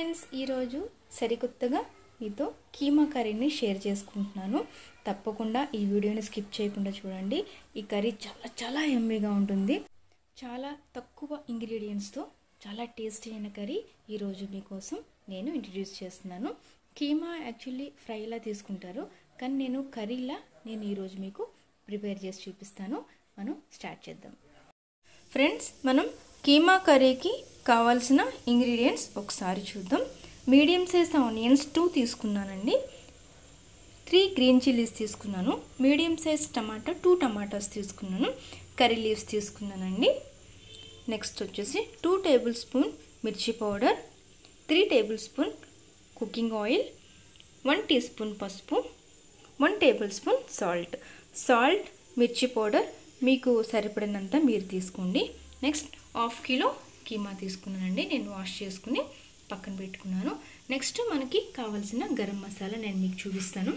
friends ఈరోజు సరికొత్తగా మీతో కీమా కర్రీని షేర్ చేసుకుంటున్నాను తప్పకుండా ఈ వీడియోని స్కిప్ చేయకుండా చూడండి ఈ కర్రీ చాలా చాలా ఎమ్మీగా ఉంటుంది చాలా తక్కువ ఇంగ్రీడియంట్స్తో చాలా టేస్టీ అయిన కర్రీ ఈరోజు మీకోసం నేను ఇంట్రడ్యూస్ చేస్తున్నాను కీమా యాక్చువల్లీ ఫ్రైలా తీసుకుంటారు కానీ నేను కర్రీలా నేను ఈరోజు మీకు ప్రిపేర్ చేసి చూపిస్తాను మనం స్టార్ట్ చేద్దాం ఫ్రెండ్స్ మనం కీమా కర్రీకి కావాల్సిన ఇంగ్రీడియంట్స్ ఒకసారి చూద్దాం మీడియం సైజ్ ఆనియన్స్ టూ తీసుకున్నానండి త్రీ గ్రీన్ చిల్లీస్ తీసుకున్నాను మీడియం సైజ్ టమాటా టూ టమాటాస్ తీసుకున్నాను కర్రీ లీవ్స్ తీసుకున్నానండి నెక్స్ట్ వచ్చేసి టూ టేబుల్ స్పూన్ మిర్చి powder three tablespoon cooking oil one teaspoon పసుపు one tablespoon salt salt మిర్చి powder మీకు సరిపడినంత మీరు తీసుకోండి నెక్స్ట్ హాఫ్ కిలో కీమా తీసుకున్నానండి నేను వాష్ చేసుకుని పక్కన పెట్టుకున్నాను నెక్స్ట్ మనకి కావాల్సిన గరం మసాలా నేను మీకు చూపిస్తాను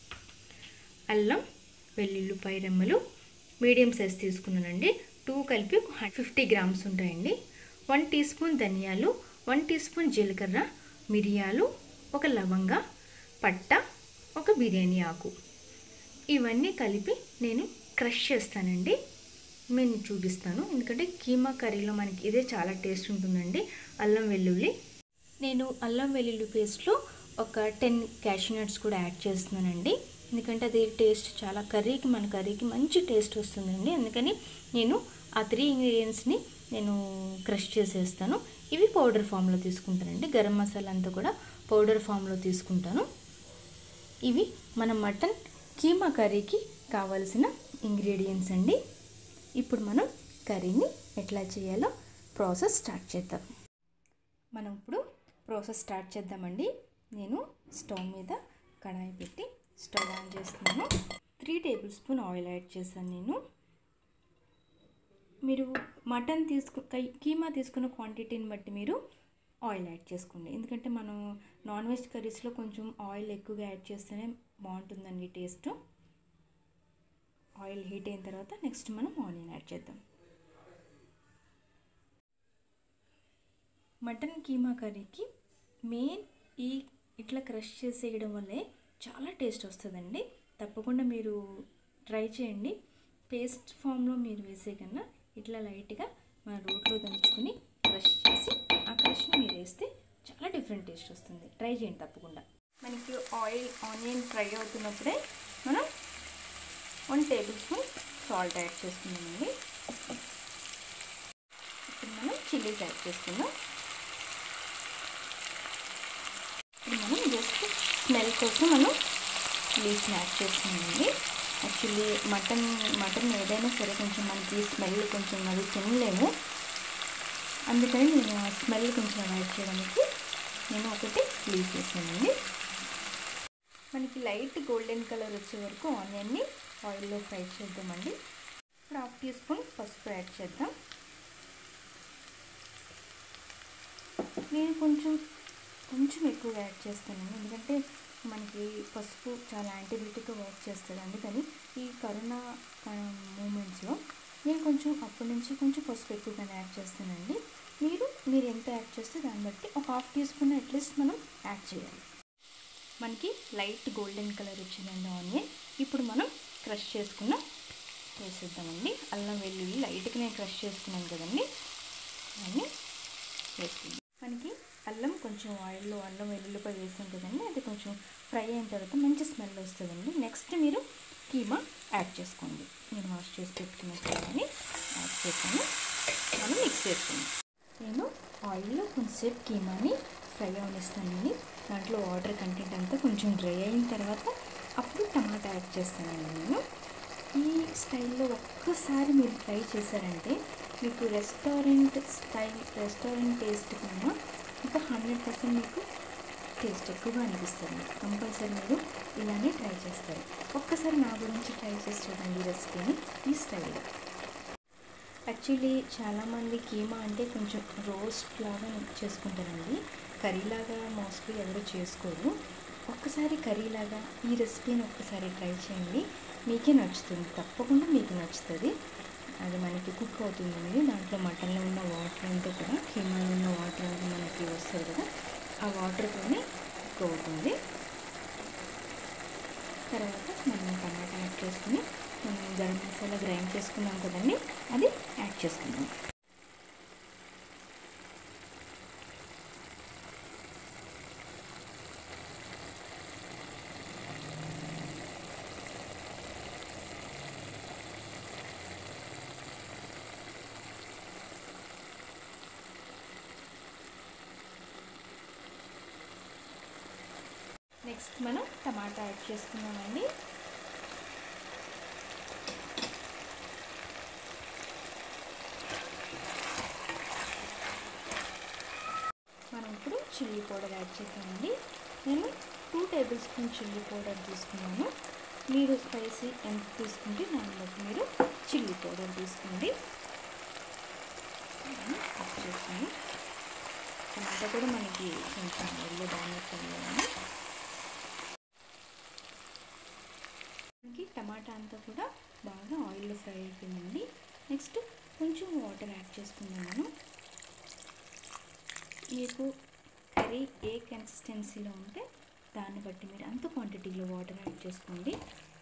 అల్లం వెల్లుల్లిపాయ రెమ్మలు మీడియం సైజ్ తీసుకున్నానండి టూ కలిపి ఫిఫ్టీ గ్రామ్స్ ఉంటాయండి వన్ టీ స్పూన్ ధనియాలు వన్ టీ స్పూన్ జీలకర్ర మిరియాలు ఒక లవంగ పట్ట ఒక బిర్యానీ ఆకు ఇవన్నీ కలిపి నేను క్రష్ చేస్తానండి నేను చూపిస్తాను ఎందుకంటే కీమా కర్రీలో మనకి ఇదే చాలా టేస్ట్ ఉంటుందండి అల్లం వెల్లుల్లి నేను అల్లం వెల్లుల్లి పేస్ట్లో ఒక టెన్ క్యాషనట్స్ కూడా యాడ్ చేస్తున్నానండి ఎందుకంటే అది టేస్ట్ చాలా కర్రీకి మన కర్రీకి మంచి టేస్ట్ వస్తుందండి అందుకని నేను ఆ త్రీ ఇంగ్రీడియంట్స్ని నేను క్రష్ చేసేస్తాను ఇవి పౌడర్ ఫామ్లో తీసుకుంటానండి గరం మసాలా అంతా కూడా పౌడర్ ఫామ్లో తీసుకుంటాను ఇవి మన మటన్ కీమా కర్రీకి కావలసిన ఇంగ్రీడియంట్స్ అండి ఇప్పుడు మనం కర్రీని ఎట్లా చేయాలో ప్రాసెస్ స్టార్ట్ చేద్దాం మనం ఇప్పుడు ప్రాసెస్ స్టార్ట్ చేద్దామండి నేను స్టవ్ మీద కడాయి పెట్టి స్టవ్ ఆన్ చేస్తున్నాను three tablespoon oil add చేశాను నేను మీరు మటన్ తీసుకు కీమా తీసుకున్న క్వాంటిటీని బట్టి మీరు ఆయిల్ యాడ్ చేసుకోండి ఎందుకంటే మనం నాన్ వెజ్ కర్రీస్లో కొంచెం ఆయిల్ ఎక్కువగా యాడ్ చేస్తేనే బాగుంటుందండి టేస్ట్ ఆయిల్ హీట్ అయిన తర్వాత నెక్స్ట్ మనం ఆనియన్ యాడ్ చేద్దాం మటన్ కీమా కర్రీకి మెయిన్ ఈ ఇట్లా క్రష్ చేసేయడం వల్లే చాలా టేస్ట్ వస్తుందండి తప్పకుండా మీరు ట్రై చేయండి పేస్ట్ ఫామ్లో మీరు వేసే కన్నా ఇట్లా లైట్గా మన రోట్లో దంచుకొని క్రష్ చేసి ఆ క్రష్ని మీరు వేస్తే చాలా డిఫరెంట్ టేస్ట్ వస్తుంది ట్రై చేయండి తప్పకుండా మనకి ఆయిల్ ఆనియన్ ఫ్రై అవుతున్నప్పుడే మనం one tablespoon salt add చేసుకున్నామండి ఇప్పుడు మనం చిల్లీస్ యాడ్ చేసుకుందాం ఇప్పుడు మనం జస్ట్ స్మెల్ కోసం మనం చిల్లీస్ని యాడ్ చేస్తున్నామండి యాక్చువల్లీ మటన్ మటన్ ఏదైనా సరే కొంచెం మనకి స్మెల్ కొంచెం అది తినలేము అందుకని నేను ఆ స్మెల్ కొంచెం అవాయిడ్ చేయడానికి నేను ఒకటి లీవ్ చేశానండి మనకి లైట్ గోల్డెన్ కలర్ వచ్చే వరకు ఆనియన్ని ఆయిల్లో ఫ్రై చేద్దామండి ఇప్పుడు హాఫ్ టీ స్పూన్ పసుపు యాడ్ చేద్దాం నేను కొంచెం కొంచెం ఎక్కువగా యాడ్ చేస్తానండి ఎందుకంటే మనకి పసుపు చాలా యాంటీబయాటిక్గా వర్క్ చేస్తుంది అందుకని ఈ కరోనా మూమెంట్స్లో నేను కొంచెం అప్పటి నుంచి కొంచెం పసుపు ఎక్కువగానే యాడ్ చేస్తానండి మీరు మీరు ఎంత యాడ్ చేస్తే దాన్ని బట్టి ఒక హాఫ్ టీ స్పూన్ అట్లీస్ట్ మనం యాడ్ చేయాలి మనకి లైట్ గోల్డెన్ కలర్ వచ్చిందండి ఆనియన్ ఇప్పుడు మనం క్రష్ చేసుకున్న వేసేద్దామండి అల్లం వెల్లుల్లి లైట్గా నేను క్రష్ చేసుకున్నాను కదండి అన్నీ వేసుకుందాం మనకి అల్లం కొంచెం ఆయిల్లో అల్లం వెల్లుల్లిపై వేసాం కదండి అది కొంచెం ఫ్రై అయిన తర్వాత మంచి స్మెల్ వస్తుందండి నెక్స్ట్ మీరు కీమా యాడ్ చేసుకోండి నేను వాష్ చేసి పెట్టుకున్న కీమాని యాడ్ చేసాను మనం మిక్స్ చేసుకుందాం నేను ఆయిల్లో కొంచెంసేపు కీమాని ఫ్రై అవనిస్తానండి దాంట్లో వాటర్ కంటెంట్ అంతా కొంచెం డ్రై అయిన తర్వాత అప్పుడు టమాటా యాడ్ చేస్తానండి నేను ఈ స్టైల్లో ఒక్కసారి మీరు ట్రై చేశారంటే మీకు రెస్టారెంట్ స్టైల్ రెస్టారెంట్ టేస్ట్ కన్నా ఇంకా హండ్రెడ్ పర్సెంట్ మీకు టేస్ట్ ఎక్కువగా అనిపిస్తుంది కంపల్సరీ మీరు ఇలానే ట్రై చేస్తారు ఒక్కసారి నా గురించి ట్రై చేసి చూడండి ఈ రెసిపీని ఈ స్టైల్లో యాక్చువల్లీ చాలామంది కీమా అంటే కొంచెం రోస్ట్ లాగా చేసుకుంటారండి కర్రీలాగా మోస్ట్లీ ఎవరు చేసుకోరు ఒక్కసారి కర్రీలాగా ఈ రెసిపీని ఒక్కసారి ట్రై చేయండి మీకే నచ్చుతుంది తప్పకుండా మీకు నచ్చుతుంది అది మనకి కుక్ అవుతుందండి దాంట్లో మటన్లో ఉన్న వాటర్ అంతా కూడా కీమాలో ఉన్న వాటర్ అంతా మనకి వస్తుంది కదా ఆ వాటర్తోనే కుక్ అవుతుంది తర్వాత మనం టమాటా యాడ్ చేసుకుని మనం గరం మసాలా గ్రైండ్ చేసుకున్నాం కదండి అది యాడ్ చేసుకుందాం నెక్స్ట్ మనం టమాటా యాడ్ చేసుకున్నామండి మనం ఇప్పుడు చిల్లీ పౌడర్ యాడ్ చేద్దామండి నేను two tablespoon chilli powder తీసుకున్నాను మీరు స్పైసీ ఎంత తీసుకుంటే దాన్ని బట్టి మీరు చిల్లీ పౌడర్ తీసుకోండి యాడ్ చేస్తాను టమాటా కూడా మనకి కొంచెం ఎల్లో డామేజ్ అయ్యాయి మనకి టమాటా అంతా కూడా బాగా ఆయిల్లో ఫ్రై అయిపోయిందండి నెక్స్ట్ కొంచెం వాటర్ యాడ్ చేసుకున్నాను మీకు కర్రీ ఏ కన్సిస్టెన్సీలో ఉంటే దాన్ని బట్టి మీరు అంత క్వాంటిటీలో వాటర్ యాడ్ చేసుకోండి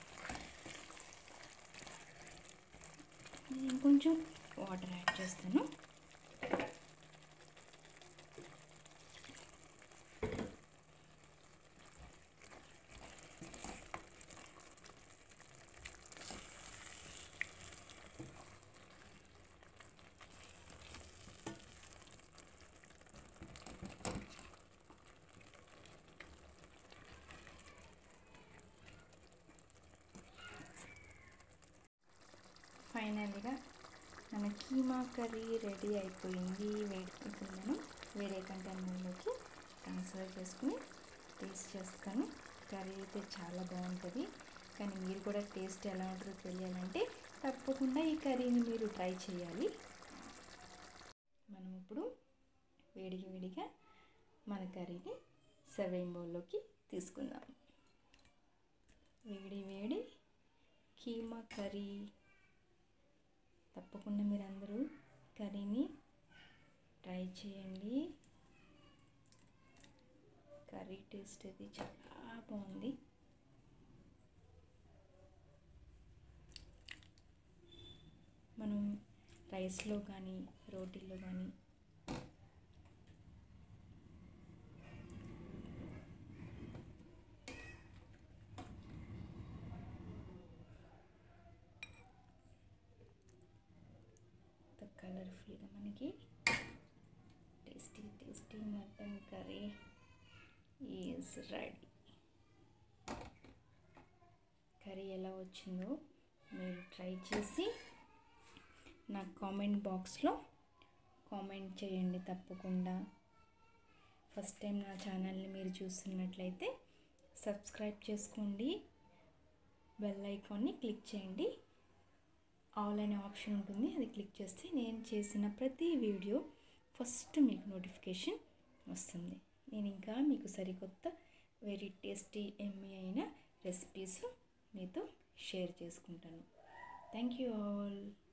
నేను కొంచెం వాటర్ యాడ్ చేస్తాను ఫైనల్గా మన కీమా కర్రీ రెడీ అయిపోయింది వేడి ఇప్పుడు నేను వేరే కంటైనర్లోకి ట్రాన్స్ఫర్ చేసుకుని టేస్ట్ చేస్తాను కర్రీ అయితే చాలా బాగుంటుంది కానీ మీరు కూడా టేస్ట్ ఎలా ఉంటుందో తెలియాలంటే తప్పకుండా ఈ కర్రీని మీరు ట్రై చేయాలి మనం ఇప్పుడు వేడిగా వేడిగా మన కర్రీని సర్వింగ్ బౌల్లోకి తీసుకుందాం వేడి వేడి కీమా కర్రీ తప్పకుండా మీరు అందరూ కర్రీని ట్రై చేయండి కర్రీ టేస్ట్ అది చాలా బాగుంది మనం రైస్లో కానీ రోటీల్లో కానీ కలర్ఫుల్గా మనకి tasty tasty mutton curry is ready curry ఎలా వచ్చిందో మీరు ట్రై చేసి నాకు కామెంట్ బాక్స్లో కామెంట్ చేయండి తప్పకుండా ఫస్ట్ టైం నా ఛానల్ని మీరు చూస్తున్నట్లయితే సబ్స్క్రైబ్ చేసుకోండి బెల్ ఐకాన్ని క్లిక్ చేయండి ఆల్ అనే ఆప్షన్ ఉంటుంది అది క్లిక్ చేస్తే నేను చేసిన ప్రతి వీడియో ఫస్ట్ మీకు నోటిఫికేషన్ వస్తుంది నేను ఇంకా మీకు సరికొత్త వెరీ టేస్టీ ఎమ్మీ అయిన రెసిపీస్ మీతో షేర్ చేసుకుంటాను థ్యాంక్ యూ ఆల్